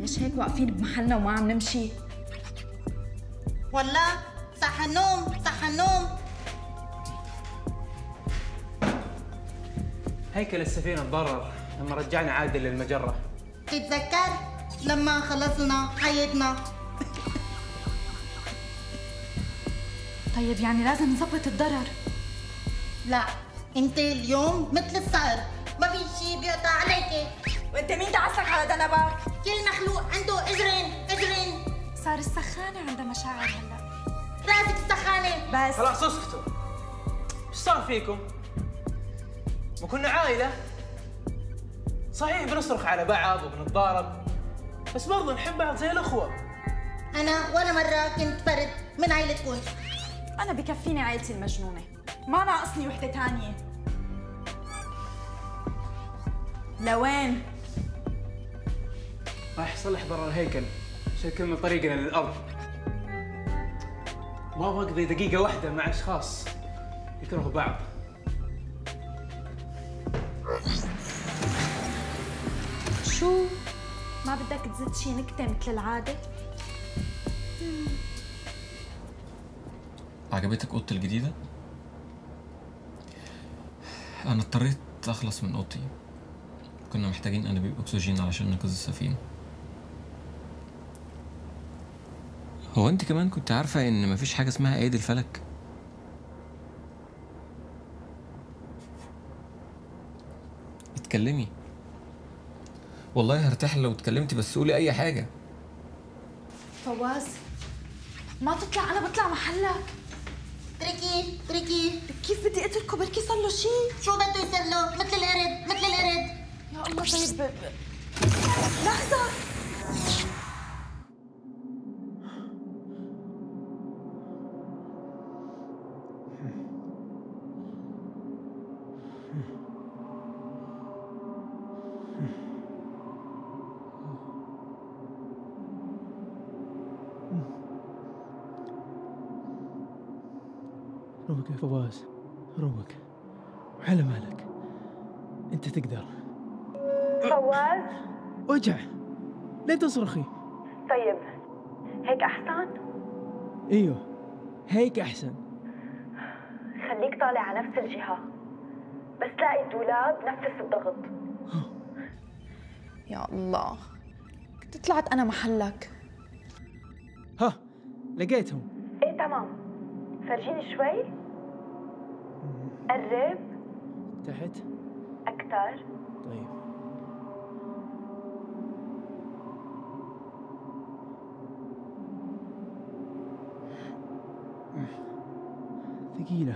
ليش هيك واقفين بمحلنا وما عم نمشي؟ والله صح النوم صح النوم هيكل السفينة تضرر لما رجعنا عادل للمجرة تتذكر لما خلصنا حياتنا طيب يعني لازم نظبط الضرر لا انت اليوم مثل الصقر ما في شيء بيقطع عليك وانت مين دعسك على دنبك؟ كل مخلوق عنده اجرين اجرين صار السخانة عندها مشاعر هلا راسك السخانه بس خلاص اسكتوا ايش صار فيكم؟ ما كنا عائلة صحيح بنصرخ على بعض وبنتضارب بس برضو نحب بعض زي الأخوة انا ولا مره كنت فرد من عائلتكم أنا بكفيني عائلتي المجنونة ما ناقصني وحدة تانية لوين؟ راح يصلح برا الهيكل عشان نكمل طريقنا للأرض ما ابغى اقضي دقيقة واحدة مع أشخاص يكرهوا بعض شو؟ ما بدك تزيد شي نكتة مثل العادة؟ عجبتك اوضتي الجديدة؟ أنا اضطريت أخلص من أوضتي كنا محتاجين أنابيب أكسجين علشان ننقذ السفينة هو أنت كمان كنت عارفة إن مفيش حاجة اسمها أيدي الفلك؟ اتكلمي والله هرتاح لو اتكلمتي بس قولي أي حاجة فواز ما تطلع أنا بطلع محلك تركي تركي كيف بدي اتركه بركي صار له شي شو بده يصير له مثل القرد مثل القرد يا الله طيب ب- ب- لحظة روق يا فواز روق وحل مالك انت تقدر فواز وجع ليه تصرخي طيب هيك أحسن ايوه هيك احسن خليك طالع على نفس الجهة بس تلاقي الدولاب نفس الضغط يا الله كنت طلعت أنا محلك ها لقيتهم ايه تمام فرجيني شوي قرب تحت أكتر طيب ثقيلة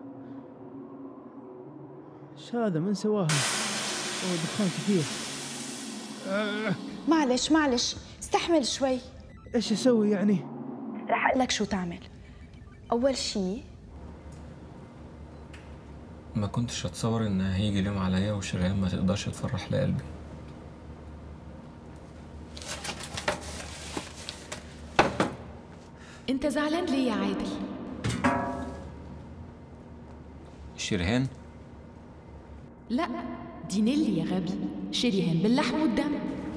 ايش هذا من سواها؟ اوه دخان كثير معلش معلش استحمل شوي ايش اسوي يعني؟ رح اقول لك شو تعمل اول شيء ما كنتش اتصور ان هيجي اليوم عليا وشريان ما تقدرش تفرح لي قلبي انت زعلان ليه يا عادل شريهان لا دي نيلي يا غبي شريهان باللحم والدم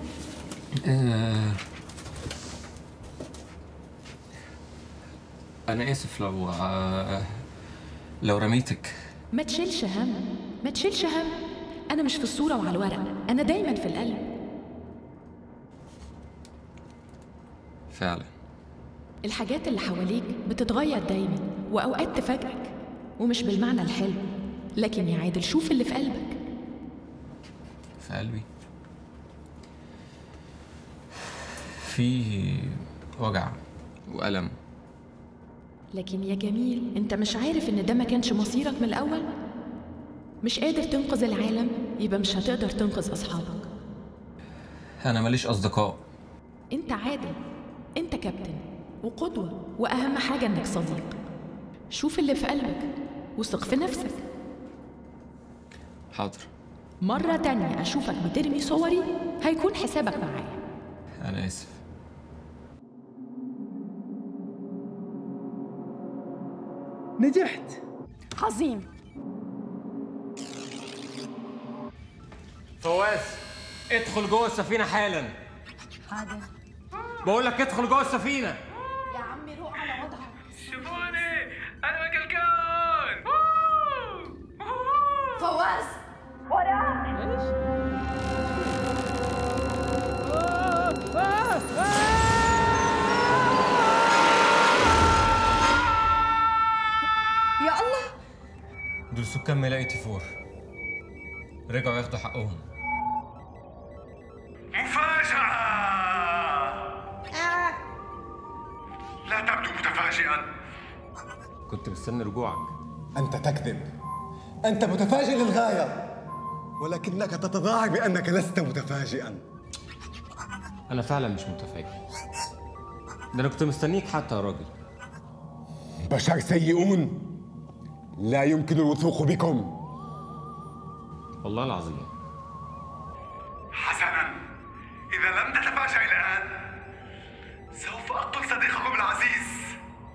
آه انا اسف لو آه لو رميتك ما تشيلش هم ما تشيلش هم انا مش في الصوره وعلى الورق انا دايما في القلب فعلا الحاجات اللي حواليك بتتغير دايما واوقات تفاجئك ومش بالمعنى الحلو لكن يا عادل شوف اللي في قلبك في قلبي في وجع وألم لكن يا جميل انت مش عارف ان ده ما كانش مصيرك من الاول مش قادر تنقذ العالم يبقى مش هتقدر تنقذ اصحابك أنا ماليش أصدقاء انت عادل انت كابتن وقدوة واهم حاجة انك صديق شوف اللي في قلبك وثق في نفسك حاضر مرة تانية اشوفك بترمي صوري هيكون حسابك معايا أنا آسف نجحت عظيم فواز ادخل جوه السفينة حالا عادل بقول لك ادخل جوه السفينه يا عمي روق على وضعك شوفوني انا مايكل كون فواز يا الله دول سكان ملاقي تيفور رجعوا ياخدوا حقهم مفاجأة آه. لا تبدو متفاجئا كنت مستني رجوعك أنت تكذب أنت متفاجئ للغاية ولكنك تتظاهر بأنك لست متفاجئا انا فعلا مش متفاجئ ده انا كنت مستنيك حتى يا راجل بشر سيئون لا يمكن الوثوق بكم والله العظيم حسنا إذا لم تتفاجأ الآن سوف أقتل صديقكم العزيز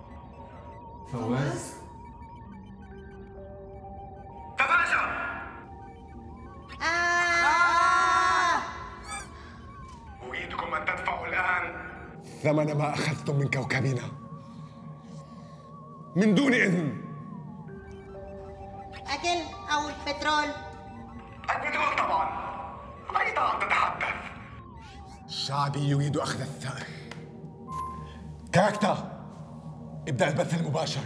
فواز تفاجأ آه. أريدكم أن تدفعوا الآن ثمن ما أخذتم من كوكبنا من دون إذن أكل أو البترول البترول طبعا أي طعام تتحدث شعبي يريد أخذ الثأر كاركتا ابدأ البث المباشر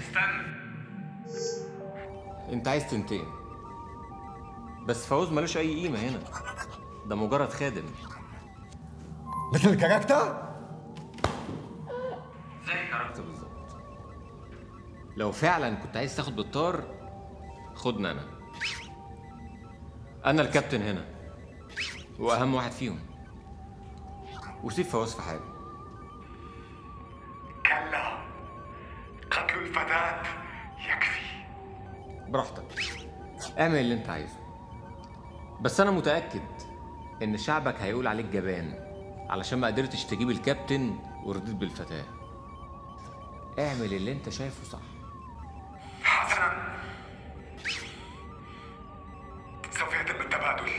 انت عايز تنتقم بس فوز ملوش اي قيمه هنا ده مجرد خادم مثل كاركتا زي كاركتر بالظبط لو فعلا كنت عايز تاخد بالطار خدنا انا انا الكابتن هنا واهم واحد فيهم وسيب فواز في حاله كلا قتل الفتاة يكفي براحتك اعمل اللي انت عايزه بس انا متاكد ان شعبك هيقول عليك جبان علشان ما قدرتش تجيب الكابتن ورضيت بالفتاه اعمل اللي انت شايفه صح حسنا سوف يتم التبادل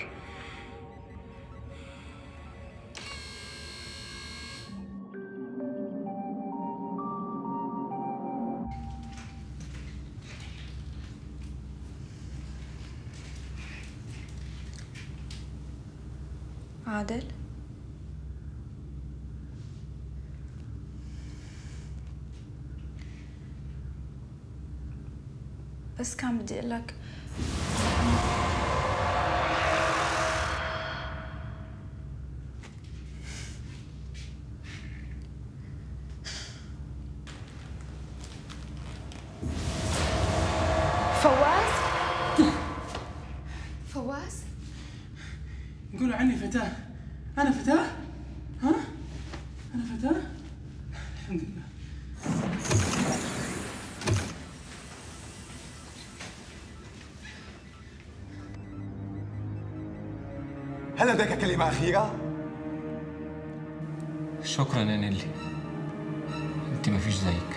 عادل بس كان بدي اقول لك فواز فواز يقولوا عني فتاة أنا فتاة؟ ها؟ أنا فتاة؟ الحمد لله هل لديك كلمة أخيرة؟ شكرا يا نيلي انت مفيش زيك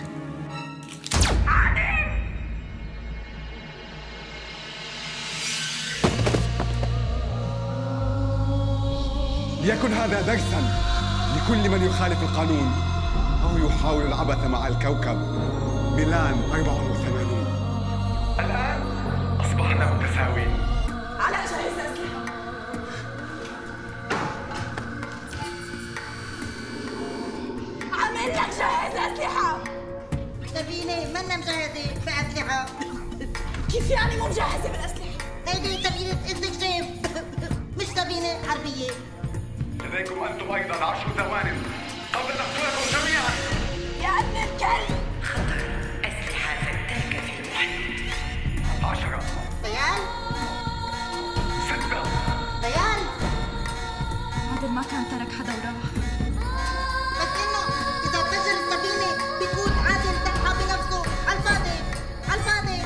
ليكن هذا درسا لكل من يخالف القانون أو يحاول العبث مع الكوكب ميلان 84 الآن أصبحنا متساويين علاء جهز اسلحه عامل لك جهز اسلحه سفينة منا مجهزة بأسلحة كيف يعني مو مجهزه بالاسلحه هيدي سفينة استكشاف مش سفينة حربية لديكم أنتم أيضا عشر ثوان قبل نقتلكم جميعا يا ابن الكلب عشرة ديال ستة ديال عادل ما كان ترك حدا وراح بس إنه إذا فجر السفينة بيكون عادل ضحى بنفسه على الفاضي على الفاضي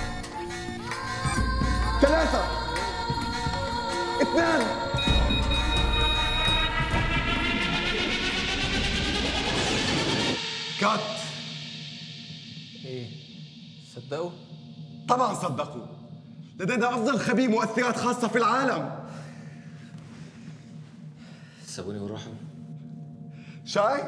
ثلاثة اثنان كات ايه صدقوا طبعا صدقوا لدينا أفضل خبير مؤثرات خاصة في العالم سابوني وروحوا شاي؟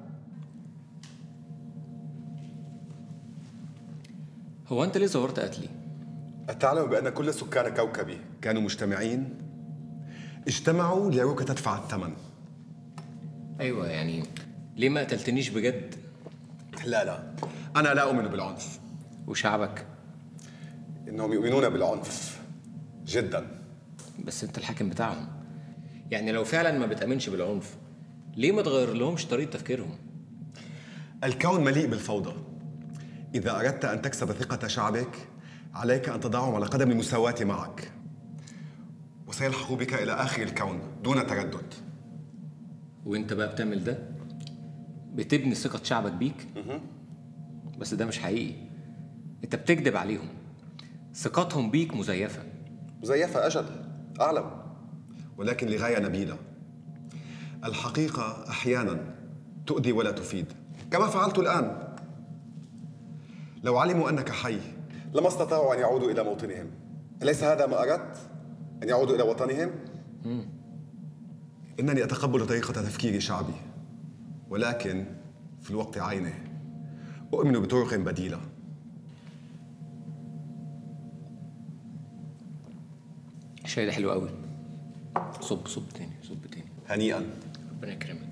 هو انت ليه زورت قتلي؟ أتعلم بأن كل سكان كوكبي كانوا مجتمعين؟ اجتمعوا ليروك تدفع الثمن ايوه يعني ليه ما قتلتنيش بجد؟ لا لا أنا لا أؤمن بالعنف وشعبك؟ إنهم يؤمنون بالعنف جدا بس انت الحاكم بتاعهم يعني لو فعلا ما بتأمنش بالعنف ليه ما تغير لهمش طريقة تفكيرهم؟ الكون مليء بالفوضى إذا أردت أن تكسب ثقة شعبك عليك أن تضعهم على قدم المساواة معك وسيلحقوا بك إلى آخر الكون دون تردد وانت بقى بتعمل ده؟ بتبني ثقة شعبك بيك؟ بس ده مش حقيقي انت بتكذب عليهم ثقتهم بيك مزيفة مزيفة أجل أعلم ولكن لغاية نبيلة الحقيقة أحيانا تؤذي ولا تفيد كما فعلت الآن لو علموا أنك حي لما استطاعوا أن يعودوا إلى موطنهم أليس هذا ما أردت؟ أن يعودوا إلى وطنهم؟ إنني أتقبل طريقة تفكير شعبي ولكن في الوقت عينه أؤمن بطرق بديلة الشاي ده حلو قوي صب صب تاني صب تاني هنيئا ربنا يكرمك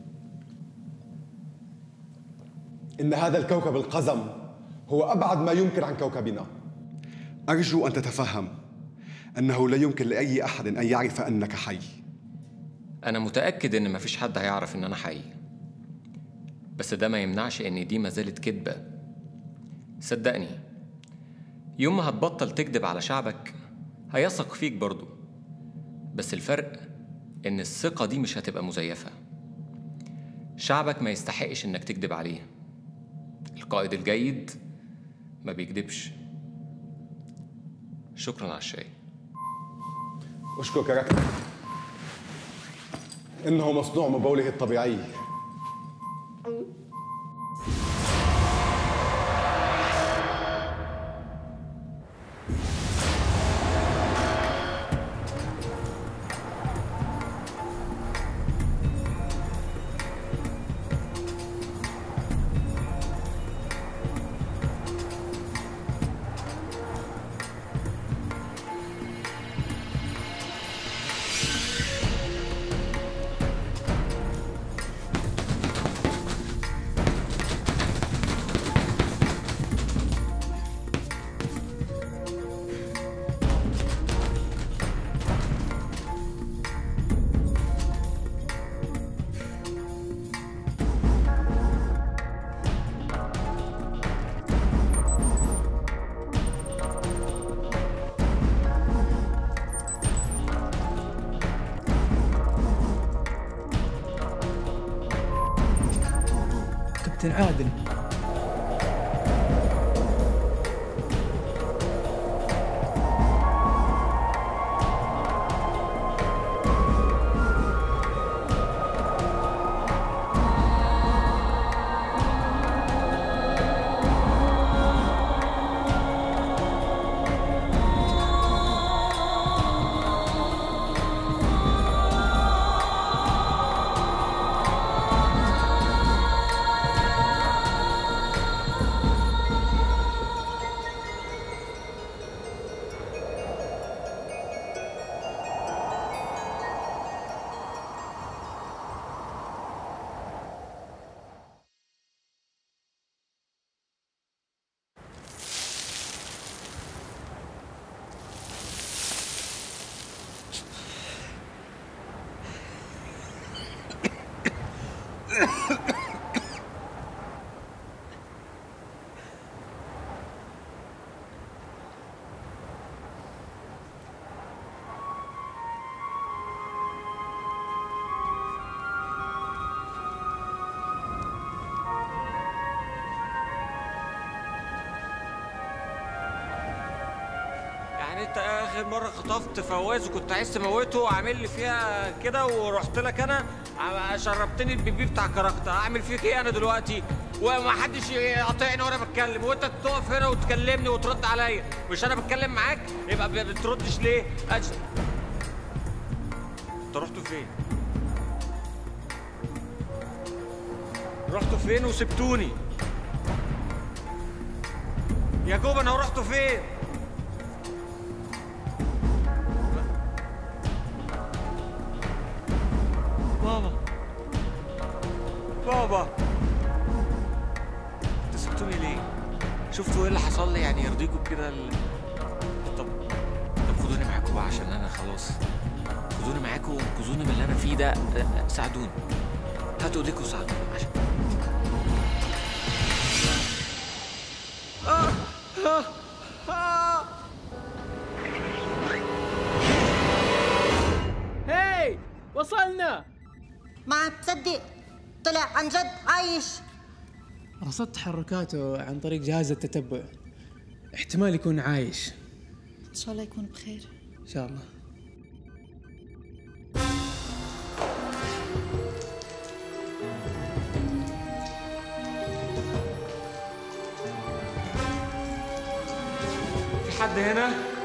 إن هذا الكوكب القزم هو أبعد ما يمكن عن كوكبنا أرجو أن تتفهم أنه لا يمكن لأي أحد أن يعرف أنك حي انا متأكد ان مفيش حد هيعرف ان انا حي بس ده ما يمنعش ان دي ما زالت كدبة صدقني يوم ما هتبطل تكذب على شعبك هيثق فيك برضو بس الفرق ان الثقة دي مش هتبقى مزيفة شعبك ما يستحقش انك تكذب عليه القائد الجيد ما بيكذبش شكرا على الشاي أشكرك يا ركب إنه مصنوع من بوله الطبيعي كابتن عادل يعني انت اخر مره خطفت فواز وكنت عايز تموته وعامل لي فيها كده ورحت لك انا ع- شربتني البيبي بتاع كاركتر اعمل فيك ايه انا دلوقتي وما حدش يقاطعني وانا بتكلم وانت تقف هنا وتكلمني وترد عليا مش انا بتكلم معاك يبقى ب- بتردش ليه أج... انت رحتوا فين رحتوا فين وسبتوني يا جوب انا رحتوا فين بابا بابا انتوا سبتوني ليه شفتوا ايه اللي حصل لي يعني يرضيكم كده ال... طب طب خدوني معاكم بقى عشان انا خلاص خدوني معاكم وانقذوني من اللي انا فيه ده أه، أه، ساعدوني هاتوا ايديكم وساعدوني عشان هاي وصلنا ما تصدق طلع عن جد عايش رصدت تحركاته عن طريق جهاز التتبع احتمال يكون عايش ان شاء الله يكون بخير ان شاء الله في حد هنا